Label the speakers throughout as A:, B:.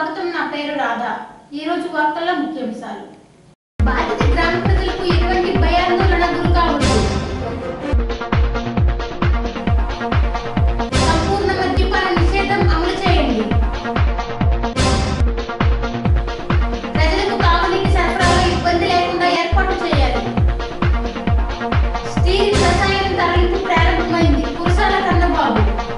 A: స్వాగతం నా పేరు రాధా ఈ రోజు వార్తల్లో ముఖ్యాంశాలు బాధిత గ్రామ ప్రజలకు ఎటువంటి భయాందోళన గురి కావద్దు సంపూర్ణ మద్యపాన నిషేధం అమలు చేయండి ప్రజలకు తాగునీటి సరఫరాలో ఇబ్బంది లేకుండా ఏర్పాటు చేయాలి స్టీల్ రసాయన తరలింపు ప్రారంభమైంది కురసాల కన్నబాబు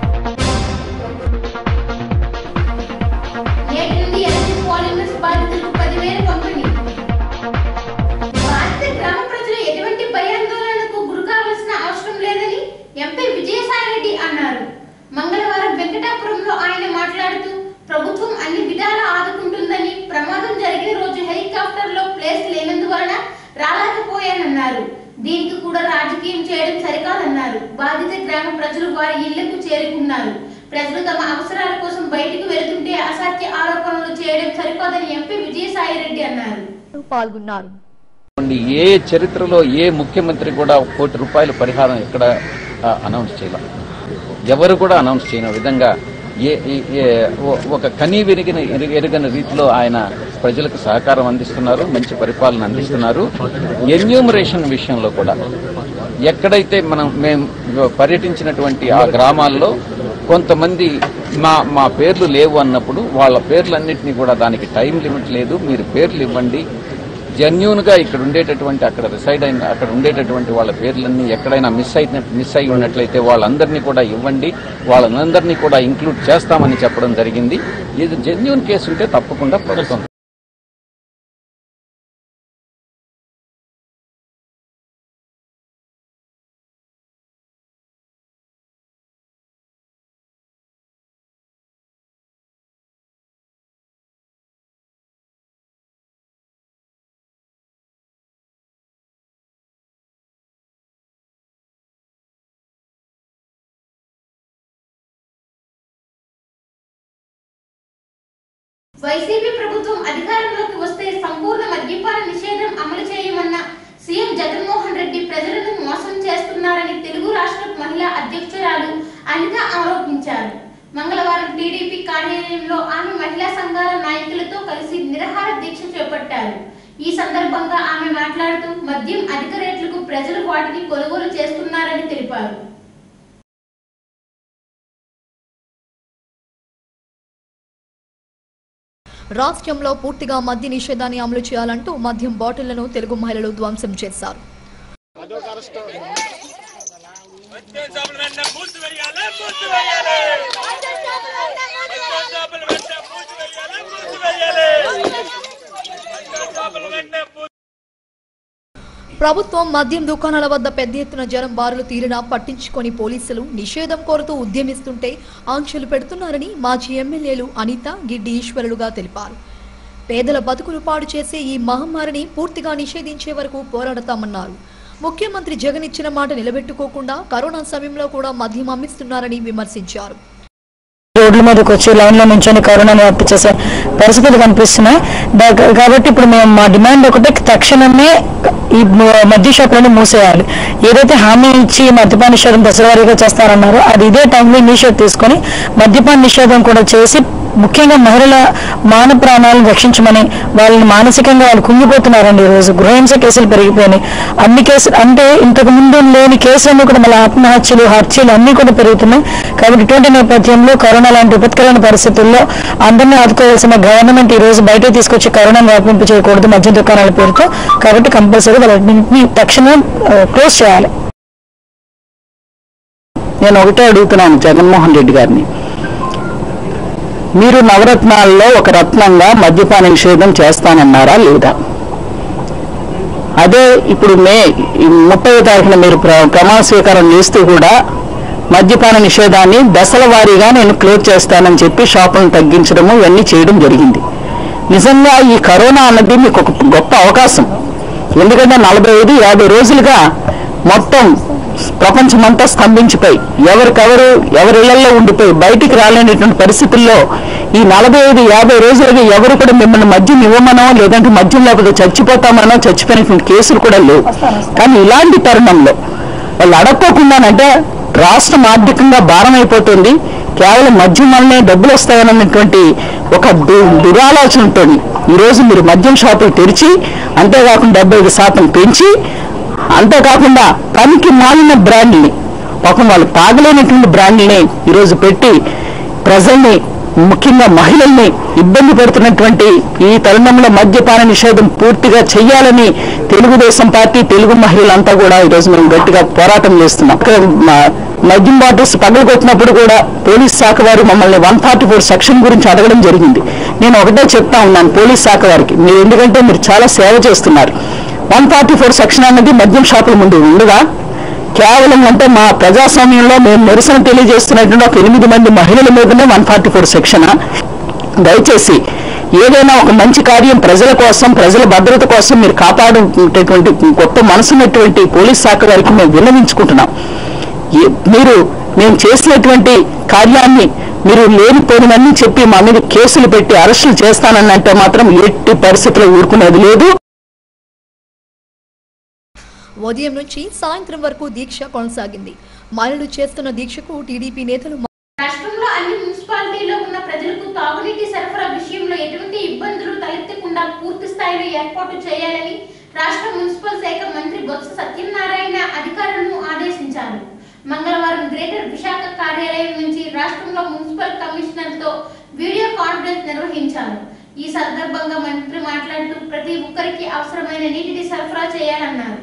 A: నేటి నుండి ఎలక్ట్రిక్ పాలిమర్స్ బాధితులకు పదివేలు పంపిణీ బాధిత గ్రామ ప్రజలు ఎటువంటి భయాందోళనకు గురి కావాల్సిన అవసరం లేదని ఎంపీ విజయసాయిరెడ్డి అన్నారు మంగళవారం వెంకటాపురంలో ఆయన మాట్లాడుతూ ప్రభుత్వం అన్ని విధాలా ఆదుకుంటుందని ప్రమాదం జరిగిన రోజు హెలికాప్టర్ లో ప్లేస్ లేనందువలన రాలేకపోయానన్నారు దీనికి కూడా రాజకీయం చేయడం సరికాదన్నారు బాధిత గ్రామ ప్రజలు వారి ఇళ్లకు చేరుకున్నారు ప్రజలు తమ అవసరాల కోసం బయటకు వెళుతుంటే అసత్య ఆరోపణలు చేయడం సరికాదని ఎంపీ విజయసాయిరెడ్డి అన్నారు
B: పాల్గొన్నారు
C: ఉండి ఏ చరిత్రలో ఏ ముఖ్యమంత్రి కూడా ఒక కోటి రూపాయల పరిహారం ఎక్కడ ఆ, అనౌన్స్ చేయాలి ఎవరు కూడా అనౌన్స్ చేయని విధంగా ఏ ఏ- ఏ- ఓ- ఒక కనీ విరిగిన ఎరుగ- ఎరుగని రీతిలో ఆయన ప్రజలకు సహకారం అందిస్తున్నారు మంచి పరిపాలన అందిస్తున్నారు ఎన్యూమరేషన్ విషయంలో కూడా ఎక్కడైతే మనం మేము పర్యటించినటువంటి ఆ గ్రామాల్లో కొంతమంది మా మా పేర్లు లేవు అన్నప్పుడు వాళ్ళ పేర్లన్నింటినీ కూడా దానికి టైం లిమిట్ లేదు మీరు పేర్లు ఇవ్వండి జెన్యున్ గా ఇక్కడ ఉండేటటువంటి అక్కడ రిసైడ్ అయిన అక్కడ ఉండేటటువంటి వాళ్ళ పేర్లన్నీ ఎక్కడైనా మిస్ అయిన మిస్ అయి ఉన్నట్లయితే వాళ్ళందరినీ కూడా ఇవ్వండి వాళ్ళందరినీ కూడా ఇంక్లూడ్ చేస్తామని చెప్పడం జరిగింది ఇది జెన్యున్ కేసు ఉంటే తప్పకుండా ప్రభుత్వం
A: వైసీపీ ప్రభుత్వం అధికారంలోకి వస్తే సంపూర్ణ మద్యపాన నిషేధం అమలు చేయమన్న సీఎం జగన్మోహన్ రెడ్డి ప్రజలను మోసం చేస్తున్నారని తెలుగు రాష్ట్ర మహిళా అధ్యక్షురాలు అనిత ఆరోపించారు మంగళవారం టీడీపీ కార్యాలయంలో ఆమె మహిళా సంఘాల నాయకులతో కలిసి నిరాహార దీక్ష చేపట్టారు ఈ సందర్భంగా ఆమె మాట్లాడుతూ మద్యం అధిక రేట్లకు ప్రజలు వాటిని కొనుగోలు చేస్తున్నారని తెలిపారు
B: రాష్ట్రంలో పూర్తిగా మద్య నిషేధాన్ని అమలు చేయాలంటూ మద్యం బాటిళ్లను తెలుగు మహిళలు ధ్వంసం చేశారు
D: మద్యం షాపులు వెంటనే మూసివేయాలి, మూసివేయాలి. మద్యం షాపులు వెంటనే మూసివేయాలి, మూసివేయాలి. మద్యం షాపులు వెంటనే మూసి-
B: ప్రభుత్వం మద్యం దుకాణాల వద్ద పెద్ద ఎత్తున జనం బారులు తీరినా పట్టించుకొని పోలీసులు నిషేధం కోరుతూ ఉద్యమిస్తుంటే ఆంక్షలు పెడుతున్నారని మాజీ ఎమ్మెల్యేలు అనిత గిడ్డి ఈశ్వరులుగా తెలిపారు పేదల బతుకులు పాడు చేసే ఈ మహమ్మారిని పూర్తిగా నిషేధించే వరకు పోరాడతామన్నారు ముఖ్యమంత్రి జగన్ ఇచ్చిన మాట నిలబెట్టుకోకుండా కరోనా సమయంలో కూడా మద్యం అమ్మిస్తున్నారని విమర్శించారు
E: రోడ్ల మీదకి వచ్చి లైన్లో నుంచొని కరోనాని వ్యాపించేసే పరిస్థితులు కనిపిస్తున్నాయి దా- కాబట్టి ఇప్పుడు మేము మా డిమాండ్ ఒకటే తక్షణమే ఈ మ- మద్య షాపులను మూసేయాలి ఏదైతే హామీ ఇచ్చి మద్యపాన నిషేధం దశవారీగా చేస్తారన్నారో అది ఇదే టైంలో ఇనిషియేట్ తీసుకొని మద్యపాన నిషేధం కూడా చేసి ముఖ్యంగా మహిళల మాన ప్రాణాలను రక్షించమని వాళ్ళని మానసికంగా వాళ్ళు కుంగిపోతున్నారండి ఈ రోజు గృహహింస కేసులు పెరిగిపోయినాయి అన్ని కేసులు అంటే ఇంతకు ముందు లేని కేసులన్నీ కూడా మళ్ళీ ఆత్మహత్యలు హత్యలు అన్ని కూడా పెరుగుతున్నాయి కాబట్టి ఇటువంటి నేపథ్యంలో కరోనా లాంటి విపత్కరమైన పరిస్థితుల్లో అందరినీ ఆదుకోవాల్సిన గవర్నమెంట్ ఈ రోజు బయట తీసుకొచ్చి కరోనాను వ్యాపింపు చేయకూడదు మద్య దుకాణాల పేరుతో కాబట్టి కంపల్సరీ వాళ్ళన్నింటినీ తక్షణం క్లోజ్ చేయాలి నేను ఒకటే అడుగుతున్నాను జగన్మోహన్ రెడ్డి గారిని మీరు నవరత్నాల్లో ఒక రత్నంగా మద్యపాన నిషేధం చేస్తానన్నారా లేదా అదే ఇప్పుడు మే ఈ ముప్పై తారీఖున మీరు ప్ర- ప్రమాణ స్వీకారం చేస్తూ కూడా మద్యపాన నిషేధాన్ని దశల వారీగా నేను క్లోజ్ చేస్తానని చెప్పి షాపులను తగ్గించడము ఇవన్నీ చేయడం జరిగింది నిజంగా ఈ కరోనా అన్నది మీకు ఒక గొప్ప అవకాశం ఎందుకంటే నలభై ఐదు యాభై రోజులుగా మొత్తం ప్రపంచమంతా స్తంభించిపోయి ఎవరికెవరు ఎవరి ఇళ్లలో ఉండిపోయి బయటికి రాలేనటువంటి పరిస్థితుల్లో ఈ నలభై ఐదు యాభై రోజులుగా ఎవరు కూడా మిమ్మల్ని మద్యం ఇవ్వమనో లేదంటే మద్యం లేకపోతే చచ్చిపోతామనో చచ్చిపోయినటువంటి కేసులు కూడా లేవు కానీ ఇలాంటి తరుణంలో వాళ్ళు అడక్కోకుండానంటే రాష్ట్రం ఆర్థికంగా భారం అయిపోతుంది కేవలం మద్యం వల్లనే డబ్బులు వస్తాయన్నటువంటి ఒక దు- దురాలోచనతో ఈరోజు మీరు మద్యం షాపులు తెరిచి అంతేకాకుండా డెబ్బై ఐదు శాతం పెంచి అంతేకాకుండా పనికి మాలిన బ్రాండ్ని పాపం వాళ్ళు తాగలేనటువంటి బ్రాండ్ని ఈరోజు పెట్టి ప్రజల్ని ముఖ్యంగా మహిళల్ని ఇబ్బంది పెడుతున్నటువంటి ఈ తరుణంలో మద్యపాన నిషేధం పూర్తిగా చెయ్యాలని తెలుగుదేశం పార్టీ తెలుగు మహిళలంతా కూడా ఈరోజు మేము గట్టిగా పోరాటం చేస్తున్నాం ఇక్కడ మా- మద్యం బాటిల్స్ పగలగొట్టినప్పుడు కూడా పోలీస్ శాఖ వారు మమ్మల్ని వన్ ఫార్టీ ఫోర్ సెక్షన్ గురించి అడగడం జరిగింది నేను ఒకటే చెప్తా ఉన్నాను పోలీస్ శాఖ వారికి మీరు ఎందుకంటే మీరు చాలా సేవ చేస్తున్నారు వన్ ఫార్టీ ఫోర్ సెక్షన్ అన్నది మద్యం షాపుల ముందు ఉండగా కేవలం అంటే మా ప్రజాస్వామ్యంలో మేము నిరసన తెలియజేస్తున్నటువంటి ఒక ఎనిమిది మంది మహిళల మీదనే వన్ ఫార్టీ ఫోర్ సెక్షన్ దయచేసి ఏదైనా ఒక మంచి కార్యం ప్రజల కోసం ప్రజల భద్రత కోసం మీరు కాపాడుకునేటువంటి గొప్ప మనసున్నటువంటి పోలీస్ శాఖ వారికి మేము విన్నవించుకుంటున్నాం ఏ- మీరు మేము చేసినటువంటి కార్యాన్ని మీరు లేనిపోయినవన్నీ చెప్పి మా మీద కేసులు పెట్టి అరెస్టులు చేస్తానన్నంటే మాత్రం ఎట్టి పరిస్థితుల్లో ఊరుకునేది లేదు
B: ఉదయం నుంచి సాయంత్రం వరకు దీక్ష కొనసాగింది మహిళలు చేస్తున్న దీక్షకు టీడీపీ నేతలు
A: రాష్ట్రంలో అన్ని మున్సిపాలిటీలో ఉన్న ప్రజలకు తాగునీటి సరఫరా విషయంలో ఎటువంటి ఇబ్బందులు తలెత్తకుండా పూర్తి స్థాయిలో ఏర్పాటు చేయాలని రాష్ట్ర మున్సిపల్ శాఖ మంత్రి బొత్స సత్యనారాయణ అధికారులను ఆదేశించారు మంగళవారం గ్రేటర్ విశాఖ కార్యాలయం నుంచి రాష్ట్రంలో మున్సిపల్ కమిషనర్తో వీడియో కాన్ఫరెన్స్ నిర్వహించారు ఈ సందర్భంగా మంత్రి మాట్లాడుతూ ప్రతి ఒక్కరికి అవసరమైన నీటిని సరఫరా చేయాలన్నారు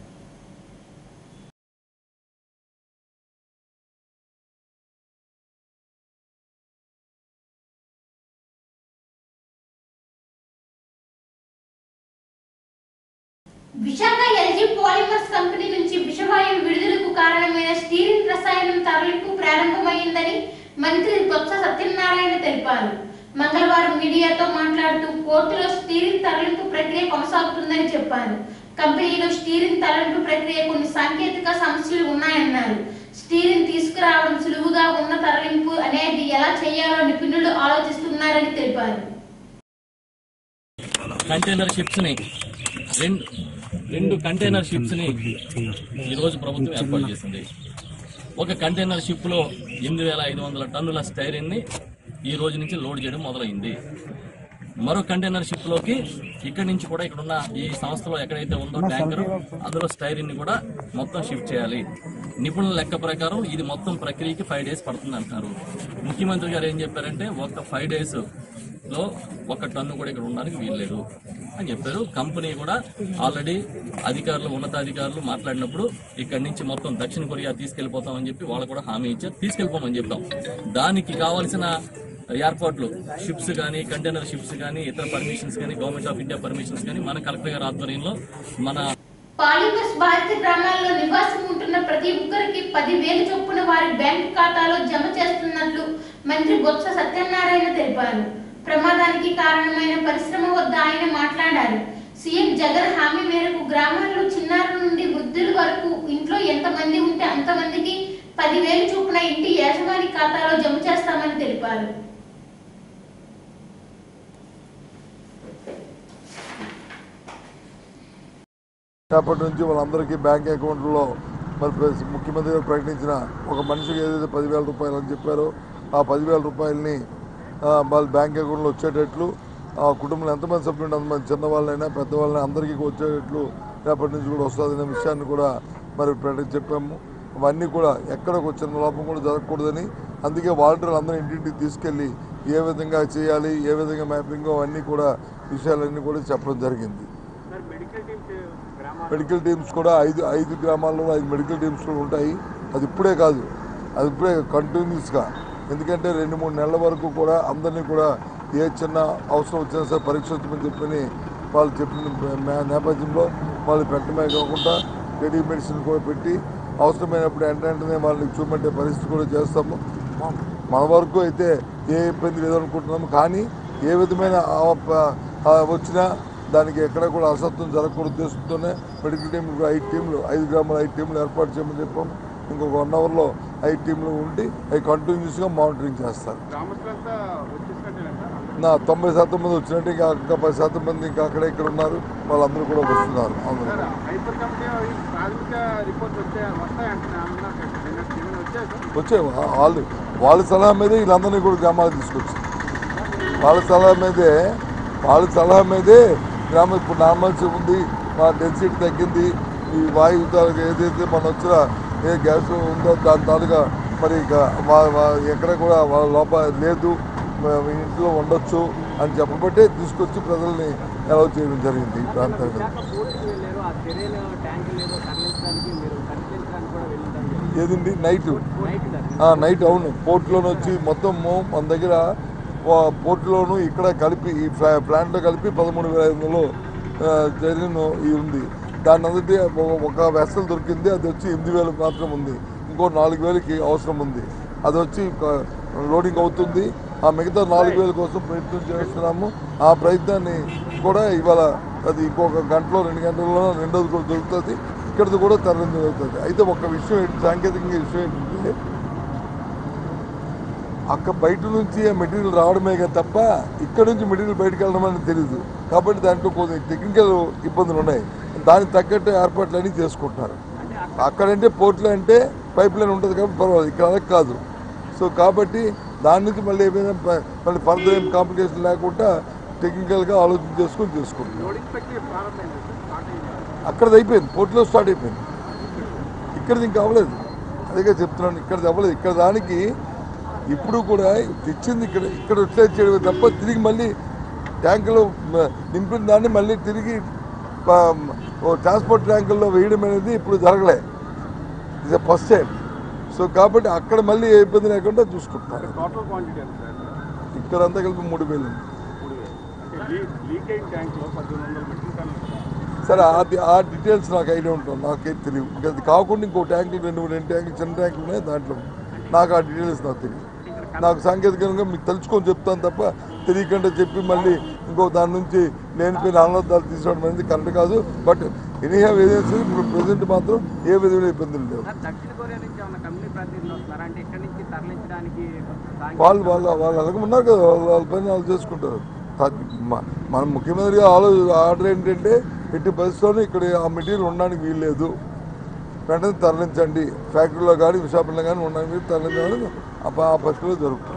A: విశాఖ ఎల్జీ పాలిమర్స్ కంపెనీ నుంచి విషవాయువు విడుదలకు కారణమైన స్టీరిన్ రసాయనం తరలింపు ప్రారంభమైందని మంత్రి బొత్స సత్యనారాయణ తెలిపారు మంగళవారం మీడియాతో మాట్లాడుతూ పోర్టులో స్టీరిన్ తరలింపు ప్రక్రియ కొనసాగుతుందని చెప్పారు కంపెనీలో స్టీరిన్ తరలింపు ప్రక్రియ కొన్ని సాంకేతిక సమస్యలు ఉన్నాయన్నారు స్టీరిన్ తీసుకురావడం సులువుగా ఉన్న తరలింపు అనేది ఎలా చేయాలో నిపుణులు ఆలోచిస్తున్నారని తెలిపారు
F: కంటైనర్ షిప్స్ ని రెండు రెండు కంటైనర్ షిప్స్ ని ఈ రోజు ప్రభుత్వం ఏర్పాటు చేసింది ఒక కంటైనర్ షిప్ లో ఎనిమిది వేల ఐదు వందల టన్నుల స్టైరిన్ ని ఈ రోజు నుంచి లోడ్ చేయడం మొదలైంది మరో కంటైనర్ షిప్ లోకి ఇక్కడి నుంచి కూడా ఇక్కడ ఉన్న ఈ సంస్థలో ఎక్కడైతే ఉందో ట్యాంకర్ అందులో స్టైరిన్ ని కూడా మొత్తం షిఫ్ట్ చేయాలి నిపుణుల లెక్క ప్రకారం ఇది మొత్తం ప్రక్రియకి ఫైవ్ డేస్ పడుతుంది అంటారు ముఖ్యమంత్రి గారు ఏం చెప్పారంటే ఒక ఫైవ్ డేస్ లో ఒక టన్ను కూడా ఇక్కడ ఉండడానికి వీల్లేదు అని చెప్పారు కంపెనీ కూడా ఆల్రెడీ అధికారులు ఉన్నతాధికారులు మాట్లాడినప్పుడు ఇక్కడి నుంచి మొత్తం దక్షిణ కొరియా తీసుకెళ్లిపోతామని చెప్పి వాళ్ళు కూడా హామీ ఇచ్చారు తీసుకెళ్లిపోమని చెప్తాం దానికి కావాల్సిన ఏర్పాట్లు షిప్స్ కానీ కంటైనర్ షిప్స్ కానీ ఇతర పర్మిషన్స్ కానీ గవర్నమెంట్ ఆఫ్ ఇండియా పర్మిషన్స్ కానీ మన కలెక్టర్ గారి ఆధ్వర్యంలో మన
A: పాలిమర్స్ బాధిత గ్రామాల్లో నివాసం ఉంటున్న ప్రతి ఒక్కరికి పది వేలు చొప్పున వారి బ్యాంకు ఖాతాలో జమ చేస్తున్నట్లు మంత్రి బొత్స సత్యనారాయణ తెలిపారు ప్రమాదానికి కారణమైన పరిశ్రమ వద్ద ఆయన మాట్లాడారు సీఎం జగన్ హామీ మేరకు గ్రామాల్లో చిన్నారుల నుండి వృద్ధుల వరకు ఇంట్లో ఎంతమంది ఉంటే అంతమందికి పదివేలు చొప్పున ఇంటి యజమాని ఖాతాలో జమ చేస్తామని తెలిపారు
G: రేపటి నుంచి వాళ్ళందరికీ బ్యాంక్ అకౌంట్లో మరి ప్రెస్- ముఖ్యమంత్రి గారు ప్రకటించిన ఒక మనిషికి ఏదైతే పదివేల రూపాయలు అని చెప్పారో ఆ పదివేల రూపాయలని ఆ, వాళ్ళ బ్యాంక్ అకౌంట్లో వచ్చేటట్లు ఆ కుటుంబంలో ఎంతమంది సభ్యులు ఉంటే అంతమంది చిన్నవాళ్ళైనా పెద్దవాళ్ళైనా అందరికీ వచ్చేటట్లు రేపటి నుంచి కూడా వస్తుందనే విషయాన్ని కూడా మరి ప్రకటి చెప్పాము అవన్నీ కూడా ఎక్కడ ఒక చిన్న లోపం కూడా జరగకూడదని అందుకే వాలంటీర్లు అందరూ ఇంటింటికి తీసుకెళ్ళి ఏ విధంగా చేయాలి ఏ విధంగా మ్యాపింగ్ అవన్నీ కూడా విషయాలన్నీ కూడా చెప్పడం జరిగింది మెడికల్ టీమ్స్ కూడా ఐదు ఐదు గ్రామాల్లో ఐదు మెడికల్ టీమ్స్ కూడా ఉంటాయి అది ఇప్పుడే కాదు అది ఇప్పుడే కంటిన్యూస్గా ఎందుకంటే రెండు మూడు నెలల వరకు కూడా అందరినీ కూడా ఏ చిన్న అవసరం వచ్చినా సరే పరీక్షించమని చెప్పని వాళ్ళు చెప్పిన మే- నేపథ్యంలో వాళ్ళు పెట్టడమే కాకుండా రెడీ మెడిసిన్ కూడా పెట్టి అవసరమైనప్పుడు వెంటనే వాళ్ళని చూపెట్టే పరిస్థితి కూడా చేస్తాము మన వరకు అయితే ఏ ఇబ్బంది లేదనుకుంటున్నాము కానీ ఏ విధమైన ఆ- ప- ఆ వచ్చినా దానికి ఎక్కడ కూడా అసత్వం జరగకూడదు ఉద్దేశంతోనే మెడికల్ టీంలు ఐదు టీంలు ఐదు గ్రామాల ఐదు టీంలు ఏర్పాటు చేయమని చెప్పాం ఇంకొక వన్ అవర్లో ఐదు టీంలు ఉండి అవి కంటిన్యూస్గా మానిటరింగ్ చేస్తారు నా తొంభై శాతం మంది వచ్చినట్టు ఇంకా ఇంకా పది శాతం మంది ఇంకా అక్కడ ఇక్కడ ఉన్నారు వాళ్ళందరూ కూడా వస్తున్నారు అందరూ కూడా. వచ్చే వాళ్ళు వాళ్ళ సలహా మీదే వీళ్ళందరినీ కూడా గ్రామాలకు తీసుకొచ్చింది వాళ్ళ సలహా మీదే వాళ్ళ సలహా మీదే గ్రామం ఇప్పుడు నార్మల్స్ ఉంది మా డెన్సిటీ తగ్గింది ఈ వాయు తాలూకా ఏదైతే మన వచ్చిన ఏ గ్యాస్ ఉందో దాని తాలూకా మరి ఇక వా- వా- ఎక్కడ కూడా వాళ్ళ లోపల లేదు మ- మీ ఇంట్లో ఉండొచ్చు అని చెప్పబట్టే తీసుకొచ్చి ప్రజల్ని అలౌ చేయడం జరిగింది ఈ ప్రాంతానికి
H: పోటీకి వెళ్ళారు ఆ చర్యలు ట్యాంకులు ఏదో తరలించడానికి మీరు పరిశీలించడానికి కూడా వెళ్ళడం
G: ఏదండి నైట్
H: నైట్ సార్
G: ఆ, నైట్ అవును పోర్ట్లోనే వచ్చి మొత్తం మన దగ్గర వా- పోర్టులోను ఇక్కడ కలిపి ఈ ఫ్లా ప్లాంట్లో కలిపి పదమూడు వేల ఐదు వందలు జరిగిన ఇది ఉంది దాని అందరి ఒక వెసల్ దొరికింది అది వచ్చి ఎనిమిది వేలకు మాత్రం ఉంది ఇంకో నాలుగు వేలకి అవసరం ఉంది అది వచ్చి క- లోడింగ్ అవుతుంది ఆ మిగతా నాలుగు వేల కోసం ప్రయత్నం చేస్తున్నాము ఆ ప్రయత్నాన్ని కూడా ఇవాళ అది ఇంకొక గంటలో రెండు గంటల్లో రెండోది కూడా దొరుకుతుంది ఇక్కడిది కూడా తరలించడం జరుగుతుంది అయితే ఒక విషయం ఏంటి సాంకేతికంగా విషయం ఏంటంటే అక్కడ బయట నుంచి ఆ మెటీరియల్ రావడమే కదా తప్ప ఇక్కడ నుంచి మెటీరియల్ బయటకు వెళ్ళడం అనేది తెలియదు కాబట్టి దాంట్లో కొన్ని టెక్నికల్ ఇబ్బందులు ఉన్నాయి దానికి తగ్గట్టు ఏర్పాట్లు అన్నీ చేసుకుంటున్నారు అక్కడంటే పోర్ట్లో అంటే పైప్ లైన్ ఉంటుంది కాబట్టి పర్వాలేదు ఇక్కడ అలా కాదు సో కాబట్టి దాని నుంచి మళ్ళీ ఏమైనా ప- మళ్ళీ ఫర్దర్ ఏం కాంప్లికేషన్ లేకుండా టెక్నికల్గా ఆలోచన చేసుకొని చేసుకుంటున్నారు
H: లోడింగ్ ప్రక్రియ ప్రారంభమైంది సార్ స్టార్ట్ అయింది
G: అక్కడది అయిపోయింది పోర్టులో స్టార్ట్ అయిపోయింది ఇక్కడది ఇంకా అవ్వలేదు అదేగా చెప్తున్నాను ఇక్కడది అవ్వలేదు ఇక్కడ దానికి ఇప్పుడు కూడా తెచ్చింది ఇక్కడ ఇక్కడ వచ్చే చేయడమే తప్ప తిరిగి మళ్ళీ ట్యాంకులో మ- నింపిన దాన్ని మళ్ళీ తిరిగి ప- ఓ ట్రాన్స్పోర్ట్ ట్యాంకుల్లో వేయడం అనేది ఇప్పుడు జరగలే ఇది ఫస్ట్ టైం సో కాబట్టి అక్కడ మళ్ళీ ఏ ఇబ్బంది లేకుండా చూసుకుంటున్నారు
H: టోటల్ క్వాంటిటీ ఎంత సార్
G: ఇక్కడ అంతా కలిపి మూడు వేలు ఉంది.
H: మూడు వేలు అంటే లీకేజ్ ట్యాంక్లో పద్దెనిమిది వందల మెట్రిక్ టన్నులు
G: సరే అది ఆ డీటెయిల్స్ నాకు ఐడియా ఉంటుంది నాకేం తెలియదు ఇంకా అది కాకుండా ఇంకో ట్యాంకులు రెండు రెండు ట్యాంకులు చిన్న ట్యాంకులు ఉన్నాయి దాంట్లో నాకు ఆ డీటెయిల్స్ నాకు తెలియదు నాకు సాంకేతికంగా మీకు తెలుసుకొని చెప్తాను తప్ప తెలియకుండా చెప్పి మళ్ళీ ఇంకో దాని నుంచి లేనిపోయిన ఆనందాలు తీసుకోవడం అనేది కరెక్ట్ కాదు బట్ ఎనీహా ఏదైనా ఇప్పుడు ప్రజెంట్ మాత్రం ఏ విధమైన ఇబ్బందులు లేవు
H: సార్ దక్షిణ కొరియా నుంచి ఏమన్నా కంపెనీ ప్రతినిధులు వస్తారా అంటే ఇక్కడి నుంచి తరలించడానికి సాంకేతిక-
G: వాళ్ళు వాళ్ళ వాళ్ళ అలాగే ఉన్నారు కదా వాళ్ళ వాళ్ళ పని వాళ్ళు చేసుకుంటారు తా- మ- మన ముఖ్యమంత్రిగా ఆలో ఆర్డర్ ఏంటంటే ఎట్టి పరిస్థితుల్లోనూ ఇక్కడ ఆ మెటీరియల్ ఉండడానికి వీల్లేదు వెంటనే తరలించండి ఫ్యాక్టరీలో కానీ విశాఖపట్నంలో కానీ ఉండడానికి వీలు తరలించడం ఆ ప- ఆ పరిస్థితిలో జరుగుతుంది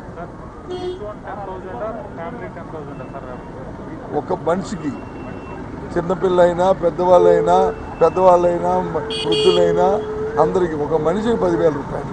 G: ఒక మనిషికి చిన్నపిల్లైనా పెద్దవాళ్ళైనా పెద్దవాళ్ళైనా మ- వృద్ధులైనా అందరికీ ఒక మనిషికి పదివేల రూపాయలు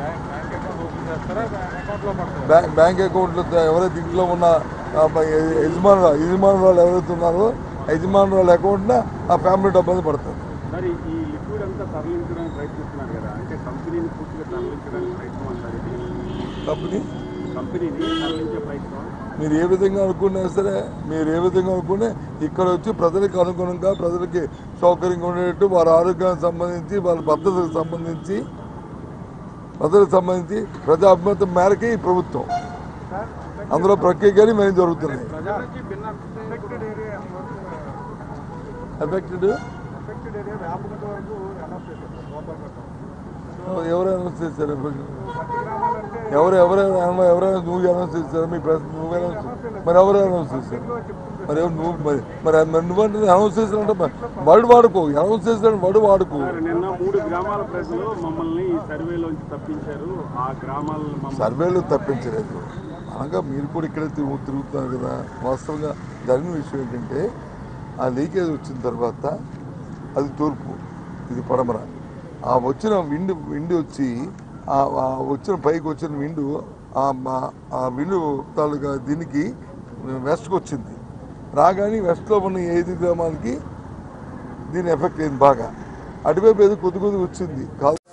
G: బ్యాంక్ బ్యాంక్ అకౌంట్లో ఎవరైతే ఇంట్లో ఉన్న ఆ, మ- యజ- యజమానులు యజమానురాలు ఎవరైతే ఉన్నారో ఆ యజమానురాల అకౌంట్న ఆ ఫ్యామిలీ డబ్బు అనేది పడుతుంది
H: మరి ఈ లిక్విడ్ అంతా తరలించడానికి ప్రయత్నిస్తున్నారు కదా అంటే కంపెనీని పూర్తిగా తరలించడానికి ప్రయత్నం అంటారు ఇది
G: డబ్బుని
H: కంపెనీని తరలించే ప్రయత్నం
G: మీరు ఏ విధంగా అనుకున్నా సరే మీరు ఏ విధంగా అనుకునే ఇక్కడ వచ్చి ప్రజలకు అనుగుణంగా ప్రజలకి సౌకర్యంగా ఉండేటట్టు వారి ఆరోగ్యానికి సంబంధించి వాళ్ళ భద్రతకు సంబంధించి ప్రజలకు సంబంధించి ప్రజా అభిమతం మేరకే ఈ ప్రభుత్వం అందులో ప్రక్రియ కానీ మేము జరుగుతున్నాయి
H: ప్రజల నుంచి భిన్న affected area
G: affected
H: affected area వ్యాపకత వరకు అనౌన్స్ చేశారు గోపాలపట్నం
G: ఎవరు అనౌన్స్ చేశారు
H: ప్రతి గ్రామాలంటే
G: ఎవరు ఎవరైనా ఎవరైనా నువ్వు అనౌన్స్ చేశారు మీ ప్రెస్ నువ్వు అనౌన్స్ చేశారు మరి ఎవరు అనౌన్స్ చేశారు మరి ఎవరు నువ్వు మరి మరి మరి నువ్వంటే అనౌన్స్ చేసినట్టే వర్డ్ వాడుకో అనౌన్స్ చేసిన వర్డ్ వాడుకో
H: నిన్న మూడు గ్రామాల ప్రజలు మమ్మల్ని ఈ సర్వేలోంచి తప్పించారు ఆ గ్రామాలను మమ్మల్ని
G: సర్వేలు తప్పించలేదు అనగా మీరు కూడా ఇక్కడే తిరుగు తిరుగుతున్నారు కదా వాస్తవంగా జరిగిన విషయం ఏంటంటే ఆ లీకేజ్ వచ్చిన తర్వాత అది తూర్పు ఇది పడమర ఆ వచ్చిన విండు విండు వచ్చి ఆ ఆ వచ్చిన పైకి వచ్చిన విండు ఆ మా- ఆ విండు తాలూకా దీనికి వెస్ట్కి వచ్చింది రాగానే వెస్ట్లో ఉన్న ఈ ఐదు గ్రామాలకి దీని ఎఫెక్ట్ అయింది బాగా అటువైపు ఏదో కొద్ది కొద్ది వచ్చింది కాదు